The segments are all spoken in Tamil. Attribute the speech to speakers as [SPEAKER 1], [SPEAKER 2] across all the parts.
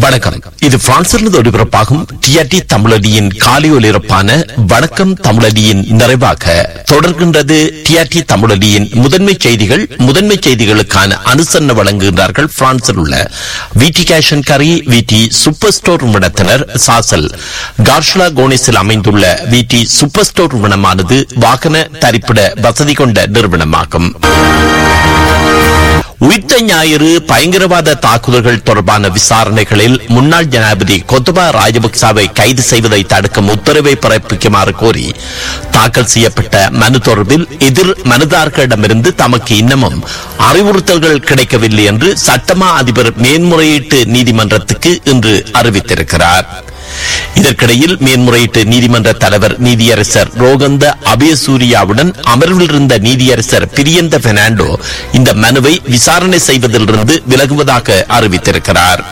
[SPEAKER 1] வணக்கம் இது பிரான்சிலிருந்து ஒளிபரப்பாகும் டிஆர்டி தமிழடியின் காலை ஒலிபரப்பான வணக்கம் தமிழடியின் நிறைவாக தொடர்கின்றது டிஆர்டி தமிழடியின் முதன்மை செய்திகள் முதன்மை செய்திகளுக்கான அனுசரணை வழங்குகின்றார்கள் பிரான்சில் உள்ள விடி கேஷன் கரி விடி சூப்பர் ஸ்டோர் நிறுவனத்தினர் சாசல் கார்ஷ்லா கோனிஸில் அமைந்துள்ள விடி சூப்பர் ஸ்டோர் நிறுவனமானது வாகன தரிப்பிட வசதி கொண்ட நிறுவனமாகும் உயிர்த்த ஞாயிறு பயங்கரவாத தாக்குதல்கள் தொடர்பான விசாரணைகளில் முன்னாள் ஜனாதிபதி கொத்தபா ராஜபக்சாவை கைது செய்வதை தடுக்கும் உத்தரவை பிறப்பிக்குமாறு கோரி தாக்கல் செய்யப்பட்ட மனு தொடர்பில் எதிர் மனுதாரர்களிடமிருந்து தமக்கு இன்னமும் அறிவுறுத்தல்கள் கிடைக்கவில்லை என்று சட்டமா அதிபர் மேன்முறையீட்டு நீதிமன்றத்துக்கு இன்று அறிவித்திருக்கிறார் இதற்கிடையில் மேன்முறையீட்டு நீதிமன்ற தலைவர் நீதியரசர் ரோகந்த அபயசூரியாவுடன் அமர்வில் இருந்த நீதியரசர் பிரியந்த பெர்னாண்டோ இந்த மனுவை விசாரணை செய்வதிலிருந்து விலகுவதாக அறிவித்திருக்கிறார்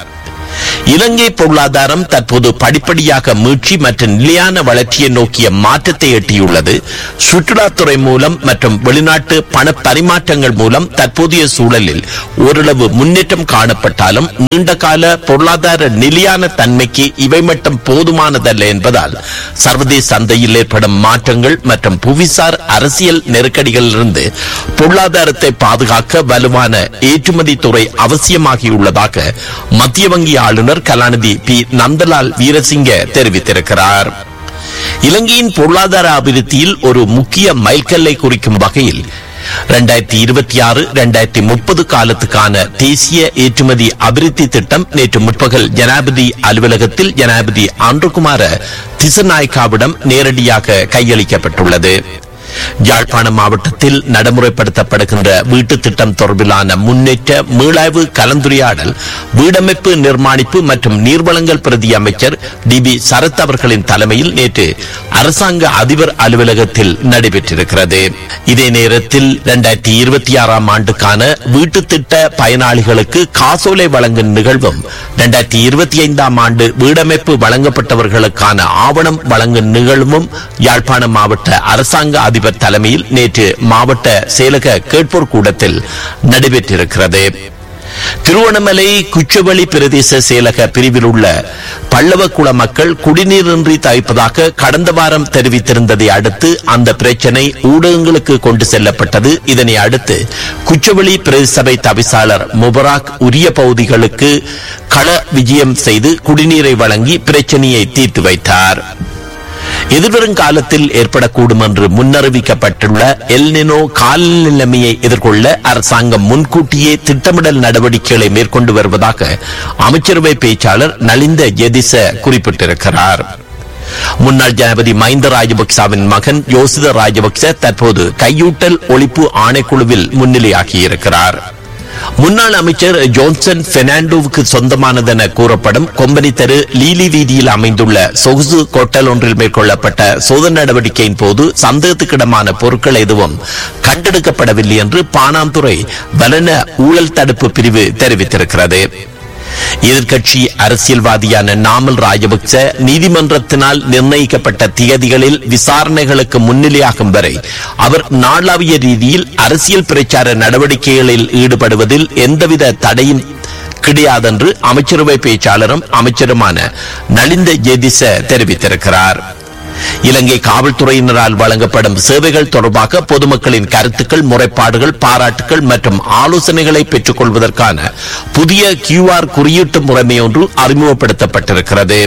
[SPEAKER 1] இலங்கை பொருளாதாரம் தற்போது படிப்படியாக மீட்சி மற்றும் நிலையான வளர்ச்சியை நோக்கிய மாற்றத்தை எட்டியுள்ளது சுற்றுலாத்துறை மூலம் மற்றும் வெளிநாட்டு பண பரிமாற்றங்கள் மூலம் தற்போதைய சூழலில் ஓரளவு முன்னேற்றம் காணப்பட்டாலும் நீண்டகால பொருளாதார நிலையான தன்மைக்கு இவை மட்டும் போதுமானதல்ல என்பதால் சர்வதேச சந்தையில் ஏற்படும் மாற்றங்கள் மற்றும் புவிசார் அரசியல் நெருக்கடிகளிலிருந்து பொருளாதாரத்தை பாதுகாக்க வலுவான ஏற்றுமதி துறை அவசியமாகியுள்ளதாக மத்திய வங்கி ஆளுநர் கலாநிதி பி நந்தலால் வீரசிங்க தெரிவித்திருக்கிறார் இலங்கையின் பொருளாதார அபிவிருத்தியில் ஒரு முக்கிய மைல்கல்லை குறிக்கும் வகையில் இரண்டாயிரத்தி இருபத்தி ஆறு இரண்டாயிரத்தி முப்பது காலத்துக்கான தேசிய ஏற்றுமதி அபிவிருத்தி திட்டம் நேற்று முற்பகல் ஜனாதிபதி அலுவலகத்தில் ஜனாதிபதி ஆண்டுகுமார திசநாயக்காவிடம் நேரடியாக கையளிக்கப்பட்டுள்ளது யாழ்ப்பாணம் மாவட்டத்தில் நடைமுறைப்படுத்தப்படுகின்ற வீட்டு திட்டம் தொடர்பிலான முன்னேற்ற மீளாய்வு கலந்துரையாடல் வீடமைப்பு நிர்மாணிப்பு மற்றும் நீர்வளங்கள் பிரதி அமைச்சர் டி பி சரத் அவர்களின் தலைமையில் நேற்று அரசாங்க அதிபர் அலுவலகத்தில் நடைபெற்றிருக்கிறது இதே நேரத்தில் இரண்டாயிரத்தி இருபத்தி ஆறாம் ஆண்டுக்கான வீட்டு திட்ட பயனாளிகளுக்கு காசோலை வழங்கும் நிகழ்வும் இரண்டாயிரத்தி இருபத்தி ஐந்தாம் ஆண்டு வீடமைப்பு வழங்கப்பட்டவர்களுக்கான ஆவணம் வழங்கும் நிகழ்வும் யாழ்ப்பாணம் மாவட்ட அரசாங்க அதிபர் தலைமையில் நேற்று மாவட்ட செயலக கேட்போர் கூடத்தில் நடைபெற்றிருக்கிறது திருவண்ணாமலை குச்சவெளி பிரதேச செயலக பிரிவில் உள்ள பல்லவக்குள மக்கள் குடிநீரின்றி தவிப்பதாக கடந்த வாரம் தெரிவித்திருந்ததை அடுத்து அந்த பிரச்சனை ஊடகங்களுக்கு கொண்டு செல்லப்பட்டது இதனை அடுத்து குச்சவெளி பிரதேச சபை தவிசாளர் முபராக் உரிய பகுதிகளுக்கு கள விஜயம் செய்து குடிநீரை வழங்கி பிரச்சனையை தீர்த்து வைத்தார் எதிர்வரும் காலத்தில் ஏற்படக்கூடும் என்று முன்னறிவிக்கப்பட்டுள்ள எல்னினோ கால நிலைமையை எதிர்கொள்ள அரசாங்கம் முன்கூட்டியே திட்டமிடல் நடவடிக்கைகளை மேற்கொண்டு வருவதாக அமைச்சரவை பேச்சாளர் நலிந்த ஜெதிச குறிப்பிட்டிருக்கிறார் முன்னாள் ஜனாதிபதி மஹிந்த ராஜபக்சவின் மகன் யோசித ராஜபக்ச தற்போது கையூட்டல் ஒழிப்பு ஆணைக்குழுவில் முன்னிலையாகியிருக்கிறார் முன்னாள் அமைச்சர் ஜோன்சன் பெர்னாண்டோவுக்கு சொந்தமானதென கூறப்படும் கொம்பனி தெரு லீலி வீதியில் அமைந்துள்ள சொகுசு கொட்டல் ஒன்றில் மேற்கொள்ளப்பட்ட சோதனை நடவடிக்கையின் போது சந்தேகத்துக்கிடமான பொருட்கள் எதுவும் கண்டெடுக்கப்படவில்லை என்று பானாந்துறை வலன ஊழல் தடுப்பு பிரிவு தெரிவித்திருக்கிறது எதிர்கட்சி அரசியல்வாதியான நாமல் ராஜபக்ச நீதிமன்றத்தினால் நிர்ணயிக்கப்பட்ட திகதிகளில் விசாரணைகளுக்கு முன்னிலையாகும் வரை அவர் நாளாவிய ரீதியில் அரசியல் பிரச்சார நடவடிக்கைகளில் ஈடுபடுவதில் எந்தவித தடையும் கிடையாதென்று அமைச்சரவை பேச்சாளரும் அமைச்சருமான நலிந்த ஜெதிச தெரிவித்திருக்கிறார் இலங்கை காவல்துறையினரால் வழங்கப்படும் சேவைகள் தொடர்பாக பொதுமக்களின் கருத்துக்கள் முறைப்பாடுகள் பாராட்டுகள் மற்றும் ஆலோசனைகளை பெற்றுக் கொள்வதற்கான புதிய கியூஆர் குறியீட்டு முறைமை ஒன்று அறிமுகப்படுத்தப்பட்டிருக்கிறது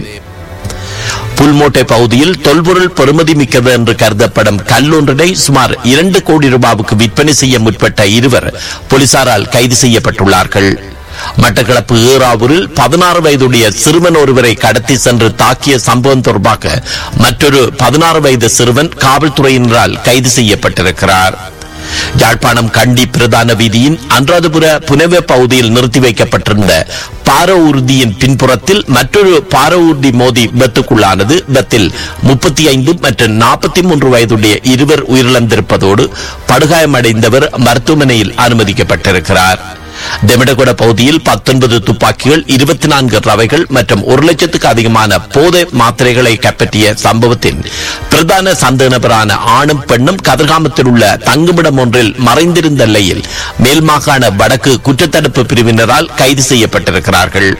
[SPEAKER 1] புல்மோட்டை பகுதியில் தொல்பொருள் பெறுமதி மிக்கது என்று கருதப்படும் கல்லொன்றினை சுமார் இரண்டு கோடி ரூபாவுக்கு விற்பனை செய்ய முற்பட்ட இருவர் போலீசாரால் கைது செய்யப்பட்டுள்ளார்கள் மட்டக்களப்பு ஈராவூரில் பதினாறு வயதுடைய சிறுவன் ஒருவரை கடத்தி சென்று தாக்கிய சம்பவம் தொடர்பாக மற்றொரு பதினாறு வயது சிறுவன் காவல்துறையினரால் கைது செய்யப்பட்டிருக்கிறார் யாழ்ப்பாணம் கண்டி பிரதான வீதியின் அன்றாதபுர புனவ பகுதியில் நிறுத்தி வைக்கப்பட்டிருந்த பார ஊர்தியின் பின்புறத்தில் மற்றொரு பார ஊர்தி மோதி விபத்துக்குள்ளானது விபத்தில் முப்பத்தி ஐந்து மற்றும் நாற்பத்தி மூன்று வயதுடைய இருவர் உயிரிழந்திருப்பதோடு படுகாயமடைந்தவர் மருத்துவமனையில் அனுமதிக்கப்பட்டிருக்கிறார் தெமிடகுட பகுதியில் பத்தொன்பது துப்பாக்கிகள் இருபத்தி நான்கு ரவைகள் மற்றும் ஒரு லட்சத்துக்கு அதிகமான போதை மாத்திரைகளை கைப்பற்றிய சம்பவத்தின் பிரதான சந்தேக நபரான ஆணும் பெண்ணும் கதிர்காமத்தில் உள்ள தங்குமிடம் ஒன்றில் மறைந்திருந்த நிலையில் மேல் மாகாண வடக்கு குற்றத்தடுப்பு பிரிவினரால் கைது செய்யப்பட்டிருக்கிறார்கள்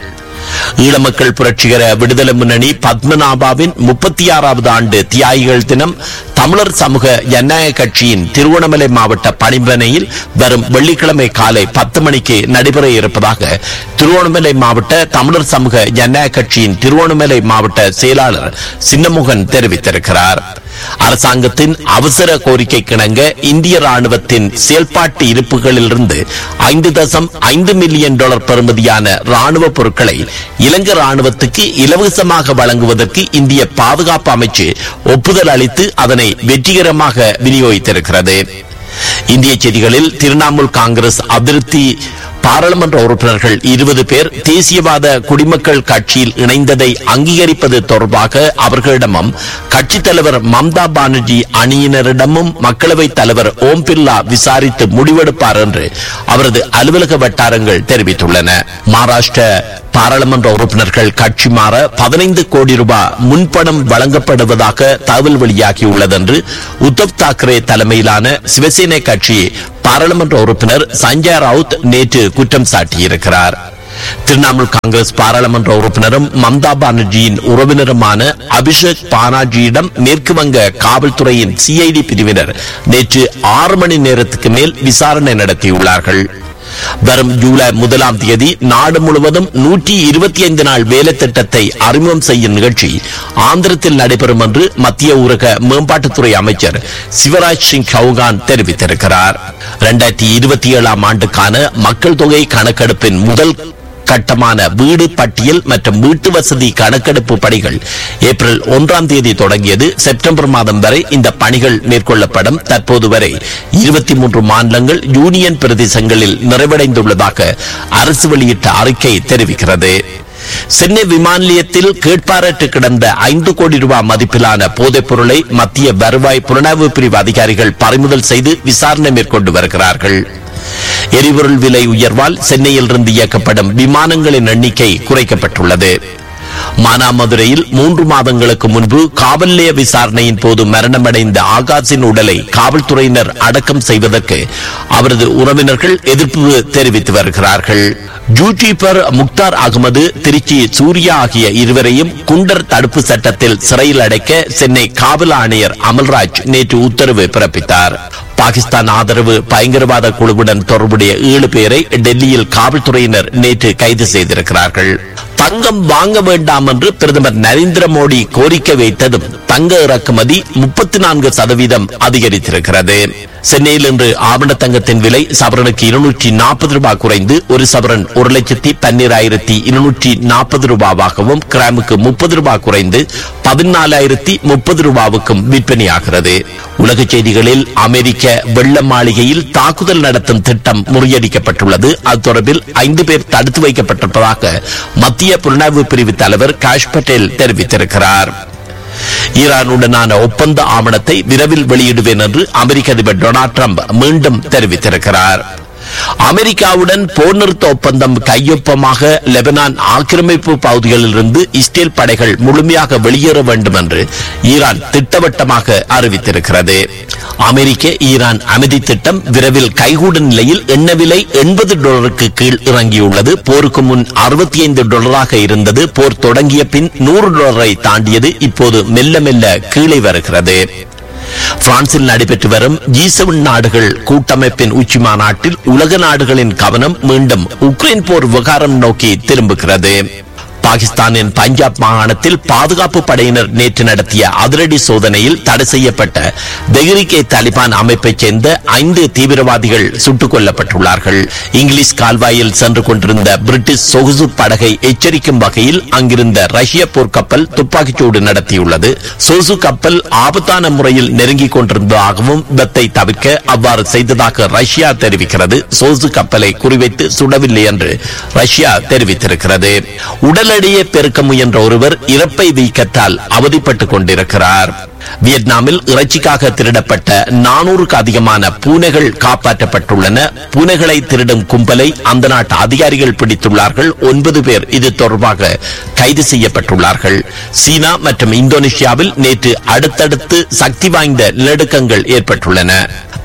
[SPEAKER 1] ஈழமக்கள் புரட்சிகர விடுதலை முன்னணி பத்மநாபாவின் முப்பத்தி ஆறாவது ஆண்டு தியாகிகள் தினம் தமிழர் சமூக ஜனநாயக கட்சியின் திருவண்ணாமலை மாவட்ட பணிமனையில் வரும் வெள்ளிக்கிழமை காலை பத்து மணிக்கு நடைபெற இருப்பதாக திருவண்ணாமலை மாவட்ட தமிழர் சமூக ஜனநாயக கட்சியின் திருவண்ணாமலை மாவட்ட செயலாளர் சின்னமுகன் தெரிவித்திருக்கிறார் அரசாங்கத்தின் அவசர கோரிக்கை கிணங்க இந்திய ராணுவத்தின் செயல்பாட்டு இருப்புகளிலிருந்து ஐந்து தசம் ஐந்து மில்லியன் டாலர் பெறுமதியான ராணுவ பொருட்களை இலங்கை ராணுவத்துக்கு இலவசமாக வழங்குவதற்கு இந்திய பாதுகாப்பு அமைச்சு ஒப்புதல் அளித்து அதனை வெற்றிகரமாக விநியோகித்திருக்கிறது இந்திய செய்திகளில் திரிணாமுல் காங்கிரஸ் அதிருப்தி பாராளுமன்ற உறுப்பினர்கள் இருபது பேர் தேசியவாத குடிமக்கள் கட்சியில் இணைந்ததை அங்கீகரிப்பது தொடர்பாக அவர்களிடமும் கட்சித் தலைவர் மம்தா பானர்ஜி அணியினரிடமும் மக்களவைத் தலைவர் ஓம் பிர்லா விசாரித்து முடிவெடுப்பார் என்று அவரது அலுவலக வட்டாரங்கள் தெரிவித்துள்ளன மகாராஷ்டிர பாராளுமன்ற உறுப்பினர்கள் கட்சி மாற பதினைந்து கோடி ரூபாய் முன்பணம் வழங்கப்படுவதாக தகவல் வெளியாகியுள்ளது என்று உத்தவ் தாக்கரே தலைமையிலான சிவசேனை கட்சி பாராளுமன்ற உறுப்பினர் சஞ்சய் ரவுத் நேற்று குற்றம் சாட்டியிருக்கிறார் திரிணாமுல் காங்கிரஸ் பாராளுமன்ற உறுப்பினரும் மம்தா பானர்ஜியின் உறவினருமான அபிஷேக் பானாஜியிடம் மேற்கு வங்க காவல்துறையின் சிஐடி பிரிவினர் நேற்று ஆறு மணி நேரத்துக்கு மேல் விசாரணை நடத்தியுள்ளார்கள் வரும் ஜூலை முதலாம் தேதி நாடு முழுவதும் நூற்றி இருபத்தி ஐந்து நாள் வேலை திட்டத்தை அறிமுகம் செய்யும் நிகழ்ச்சி ஆந்திரத்தில் நடைபெறும் என்று மத்திய ஊரக மேம்பாட்டுத்துறை அமைச்சர் சிவராஜ் சிங் சௌகான் தெரிவித்திருக்கிறார் இரண்டாயிரத்தி இருபத்தி ஏழாம் ஆண்டுக்கான மக்கள் தொகை கணக்கெடுப்பின் முதல் கட்டமான வீடு பட்டியல் மற்றும் வீட்டு வசதி கணக்கெடுப்பு பணிகள் ஏப்ரல் ஒன்றாம் தேதி தொடங்கியது செப்டம்பர் மாதம் வரை இந்த பணிகள் மேற்கொள்ளப்படும் தற்போது வரை இருபத்தி மூன்று மாநிலங்கள் யூனியன் பிரதேசங்களில் நிறைவடைந்துள்ளதாக அரசு வெளியிட்ட அறிக்கை தெரிவிக்கிறது சென்னை விமான நிலையத்தில் கேட்பாரற்று கிடந்த ஐந்து கோடி ரூபாய் மதிப்பிலான போதைப் பொருளை மத்திய வருவாய் புலனாய்வு பிரிவு அதிகாரிகள் பறிமுதல் செய்து விசாரணை மேற்கொண்டு வருகிறார்கள் எரிபொருள் விலை உயர்வால் சென்னையில் இருந்து இயக்கப்படும் விமானங்களின் எண்ணிக்கை குறைக்கப்பட்டுள்ளது மானாமதுரையில் மூன்று மாதங்களுக்கு முன்பு காவல் நிலைய விசாரணையின் போது மரணமடைந்த ஆகாஷின் உடலை காவல்துறையினர் அடக்கம் செய்வதற்கு அவரது உறவினர்கள் எதிர்ப்பு தெரிவித்து வருகிறார்கள் ஜூட்டிபர் முக்தார் அகமது திருச்சி சூர்யா ஆகிய இருவரையும் குண்டர் தடுப்பு சட்டத்தில் சிறையில் அடைக்க சென்னை காவல் ஆணையர் அமல்ராஜ் நேற்று உத்தரவு பிறப்பித்தார் பாகிஸ்தான் ஆதரவு பயங்கரவாத குழுவுடன் தொடர்புடைய ஏழு பேரை டெல்லியில் காவல்துறையினர் நேற்று கைது செய்திருக்கிறார்கள் தங்கம் வாங்க வேண்டாம் என்று பிரதமர் நரேந்திர மோடி கோரிக்கை வைத்ததும் தங்க இறக்குமதி முப்பத்தி நான்கு சதவீதம் அதிகரித்திருக்கிறது சென்னையில் இன்று ஆவண தங்கத்தின் விலை சவரனுக்கு இருநூற்றி நாற்பது ரூபாய் குறைந்து ஒரு சவரன் ஒரு லட்சத்தி பன்னிராயிரத்தி இருநூற்றி நாற்பது ரூபாவாகவும் கிராமுக்கு முப்பது ரூபாய் குறைந்து பதினாலாயிரத்தி முப்பது ரூபாவுக்கும் விற்பனையாகிறது உலக செய்திகளில் அமெரிக்க வெள்ள மாளிகையில் தாக்குதல் நடத்தும் திட்டம் முறியடிக்கப்பட்டுள்ளது அது தொடர்பில் ஐந்து பேர் தடுத்து வைக்கப்பட்டிருப்பதாக மத்திய புலனாய்வு பிரிவு தலைவர் காஷ் பட்டேல் தெரிவித்திருக்கிறார் ஈரானுடனான ஒப்பந்த ஆவணத்தை விரைவில் வெளியிடுவேன் என்று அமெரிக்க அதிபர் டொனால்ட் ட்ரம்ப் மீண்டும் தெரிவித்திருக்கிறார் அமெரிக்காவுடன் போர் நிறுத்த ஒப்பந்தம் கையொப்பமாக லெபனான் ஆக்கிரமிப்பு பகுதிகளில் இருந்து இஸ்ரேல் படைகள் முழுமையாக வெளியேற வேண்டும் என்று ஈரான் திட்டவட்டமாக அறிவித்திருக்கிறது அமெரிக்க ஈரான் அமைதி திட்டம் விரைவில் கைகூடும் நிலையில் எண்ணெய் விலை எண்பது டாலருக்கு கீழ் இறங்கியுள்ளது போருக்கு முன் அறுபத்தி ஐந்து டாலராக இருந்தது போர் தொடங்கிய பின் நூறு டாலரை தாண்டியது இப்போது மெல்ல மெல்ல கீழே வருகிறது பிரான்சில் நடைபெற்று வரும் ஜி நாடுகள் கூட்டமைப்பின் உச்சி மாநாட்டில் உலக நாடுகளின் கவனம் மீண்டும் உக்ரைன் போர் விவகாரம் நோக்கி திரும்புகிறது பாகிஸ்தானின் பஞ்சாப் மாகாணத்தில் பாதுகாப்பு படையினர் நேற்று நடத்திய அதிரடி சோதனையில் தடை செய்யப்பட்ட தெஹ்ரிகே தாலிபான் அமைப்பைச் சேர்ந்த ஐந்து தீவிரவாதிகள் சுட்டுக் கொல்லப்பட்டுள்ளார்கள் இங்கிலீஷ் கால்வாயில் சென்று கொண்டிருந்த பிரிட்டிஷ் சொகுசு படகை எச்சரிக்கும் வகையில் அங்கிருந்த ரஷ்ய போர்க்கப்பல் துப்பாக்கிச்சூடு நடத்தியுள்ளது சொகுசு கப்பல் ஆபத்தான முறையில் நெருங்கிக் கொண்டிருந்ததாகவும் விபத்தை தவிர்க்க அவ்வாறு செய்ததாக ரஷ்யா தெரிவிக்கிறது சொகுசு கப்பலை குறிவைத்து சுடவில்லை என்று ரஷ்யா தெரிவித்திருக்கிறது உடலடியே பெருக்க முயன்ற ஒருவர் இறப்பை வீக்கத்தால் அவதிப்பட்டுக் கொண்டிருக்கிறார் வியட்நாமில் இறைச்சிக்காக திருடப்பட்ட நானூறுக்கு அதிகமான பூனைகள் காப்பாற்றப்பட்டுள்ளன பூனைகளை திருடும் கும்பலை அந்த நாட்டு அதிகாரிகள் பிடித்துள்ளார்கள் ஒன்பது பேர் இது தொடர்பாக கைது செய்யப்பட்டுள்ளார்கள் சீனா மற்றும் இந்தோனேஷியாவில் நேற்று அடுத்தடுத்து சக்தி வாய்ந்த நிலநடுக்கங்கள் ஏற்பட்டுள்ளன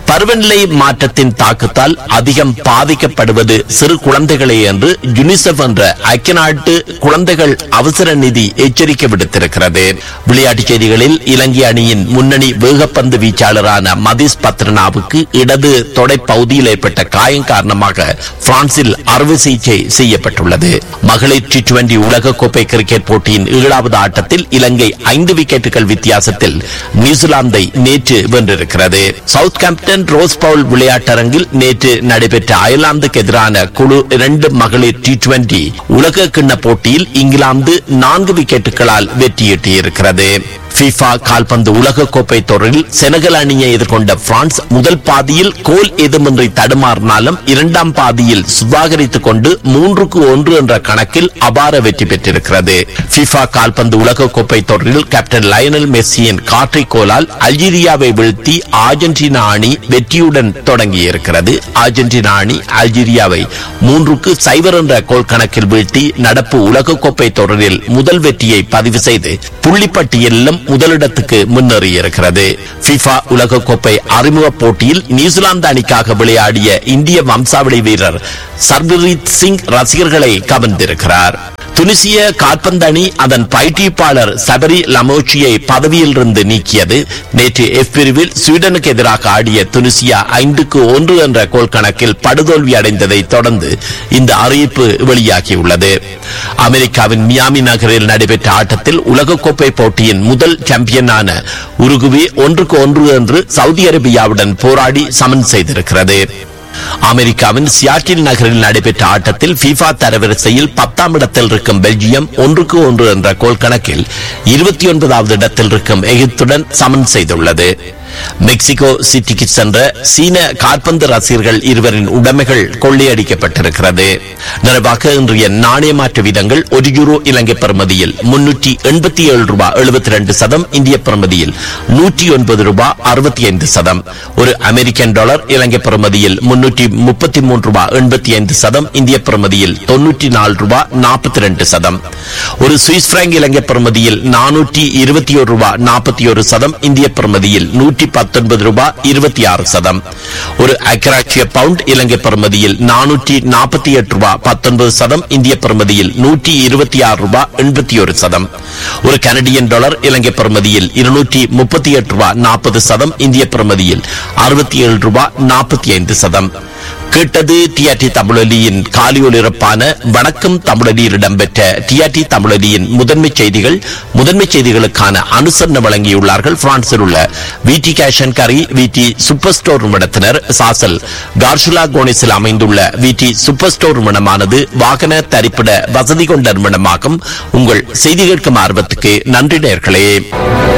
[SPEAKER 1] பருவநிலை மாற்றத்தின் தாக்கத்தால் அதிகம் பாதிக்கப்படுவது சிறு குழந்தைகளே என்று யுனிசெஃப் என்ற ஐக்கிய நாட்டு குழந்தைகள் அவசர நிதி எச்சரிக்கை விடுத்திருக்கிறது விளையாட்டுச் செய்திகளில் இலங்கை அணியின் முன்னணி வேகப்பந்து வீச்சாளரான மதிஸ் பத்ரனாவுக்கு இடது தொடை பகுதியில் ஏற்பட்ட காயம் காரணமாக பிரான்சில் அறுவை சிகிச்சை செய்யப்பட்டுள்ளது மகளிர் டி டுவெண்டி உலகக்கோப்பை கிரிக்கெட் போட்டியின் ஏழாவது ஆட்டத்தில் இலங்கை ஐந்து விக்கெட்டுகள் வித்தியாசத்தில் நியூசிலாந்தை நேற்று வென்றிருக்கிறது சவுத் கேம்ப்டன் ரோஸ் பவுல் விளையாட்டரங்கில் நேற்று நடைபெற்ற அயர்லாந்துக்கு எதிரான குழு இரண்டு மகளிர் டி டுவெண்டி உலக கிண்ண போட்டியில் இங்கிலாந்து நான்கு விக்கெட்டுகளால் வெற்றியீட்டியிருக்கிறது FIFA கால்பந்து உலகக்கோப்பை தொடரில் செனகல் அணியை எதிர்கொண்ட பிரான்ஸ் முதல் பாதியில் கோல் ஏதுமின்றி தடுமாறினாலும் இரண்டாம் பாதியில் சுதாகரித்துக் கொண்டு மூன்றுக்கு ஒன்று என்ற கணக்கில் அபார வெற்றி பெற்றிருக்கிறது FIFA கால்பந்து உலகக்கோப்பை தொடரில் கேப்டன் லயனல் மெஸ்ஸியின் காற்றை கோலால் அல்ஜீரியாவை வீழ்த்தி அர்ஜென்டினா அணி வெற்றியுடன் தொடங்கியிருக்கிறது அர்ஜென்டினா அணி அல்ஜீரியாவை மூன்றுக்கு சைவர் என்ற கோல் கணக்கில் வீழ்த்தி நடப்பு உலகக்கோப்பை தொடரில் முதல் வெற்றியை பதிவு செய்து புள்ளிப்பட்டியலிலும் முதலிடத்துக்கு முன்னேறியிருக்கிறது FIFA உலகக்கோப்பை அறிமுக போட்டியில் நியூசிலாந்து அணிக்காக விளையாடிய இந்திய வம்சாவளி வீரர் சர்பிரீத் சிங் ரசிகர்களை கவர்ந்திருக்கிறார் துனிசிய கால்பந்து அணி அதன் பயிற்றுவிப்பாளர் சபரி லமோச்சியை பதவியிலிருந்து நீக்கியது நேற்று எஃப் பிரிவில் ஸ்வீடனுக்கு எதிராக ஆடிய துனிசியா ஐந்துக்கு ஒன்று என்ற கோல் கணக்கில் படுதோல்வி அடைந்ததை தொடர்ந்து இந்த அறிவிப்பு வெளியாகியுள்ளது அமெரிக்காவின் மியாமி நகரில் நடைபெற்ற ஆட்டத்தில் உலகக்கோப்பை போட்டியின் முதல் சாம்பியனான உருகுவே ஒன்றுக்கு ஒன்று என்று சவுதி அரேபியாவுடன் போராடி சமன் செய்திருக்கிறது அமெரிக்காவின் சியாட்டில் நகரில் நடைபெற்ற ஆட்டத்தில் FIFA தரவரிசையில் பத்தாம் இடத்தில் இருக்கும் பெல்ஜியம் ஒன்றுக்கு ஒன்று என்ற கோல் கணக்கில் இருபத்தி ஒன்பதாவது இடத்தில் இருக்கும் எகிப்துடன் சமன் செய்துள்ளது மெக்சிகோ சிட்டிக்கு சென்ற சீன காற்பந்து ரசிகர்கள் இருவரின் உடைமைகள் கொள்ளையடிக்கப்பட்டிருக்கிறது நிறைவாக இன்றைய நாணய மாற்று வீதங்கள் ஒரு யூரோ இலங்கை பெறுமதியில் முன்னூற்றி எண்பத்தி ஏழு ரூபாய் எழுபத்தி ரெண்டு சதம் இந்திய பெறுமதியில் நூற்றி ஒன்பது ரூபாய் அறுபத்தி ஐந்து சதம் ஒரு அமெரிக்கன் டாலர் இலங்கை பெறுமதியில் முன்னூற்றி முப்பத்தி மூன்று ரூபாய் எண்பத்தி ஐந்து சதம் இந்திய பெறுமதியில் தொன்னூற்றி நாலு ரூபாய் நாற்பத்தி ரெண்டு சதம் ஒரு சுவிஸ் பிராங்க் இலங்கை பெறுமதியில் நானூற்றி இருபத்தி ஒரு ரூபாய் நாற்பத்தி ஒரு சதம் இந்திய பெறுமதியில் நூற்றி பத்தொன்பது ரூபாய் இருபத்தி ஆறு சதம் ஒரு அக்கராட்சிய பவுண்ட் இலங்கை பெறுமதியில் நானூற்றி நாற்பத்தி எட்டு ரூபாய் பத்தொன்பது சதம் இந்திய பெறுமதியில் நூற்றி இருபத்தி ஆறு ரூபாய் எண்பத்தி ஒரு சதம் ஒரு கனடியன் டாலர் இலங்கை பெறுமதியில் இருநூற்றி முப்பத்தி எட்டு ரூபாய் நாற்பது சதம் இந்திய பெறுமதியில் அறுபத்தி ஏழு ரூபாய் நாற்பத்தி ஐந்து சதம் கேட்டது டிஆர்டி தமிழொலியின் காலியொலிரப்பான வணக்கம் தமிழொலியில் இடம்பெற்ற டிஆர்டி தமிழொலியின் முதன்மை செய்திகள் முதன்மை செய்திகளுக்கான அனுசரணை வழங்கியுள்ளார்கள் பிரான்சில் உள்ள விடி கேஷன் கரி விடி சூப்பர் ஸ்டோர் நிறுவனத்தினர் சாசல் கார்ஷுலா கோனிஸில் அமைந்துள்ள விடி சூப்பர் ஸ்டோர் நிறுவனமானது வாகன தரிப்பிட வசதி கொண்ட நிறுவனமாகும் உங்கள் செய்தி கேட்கும் ஆர்வத்துக்கு நன்றி நேர்களே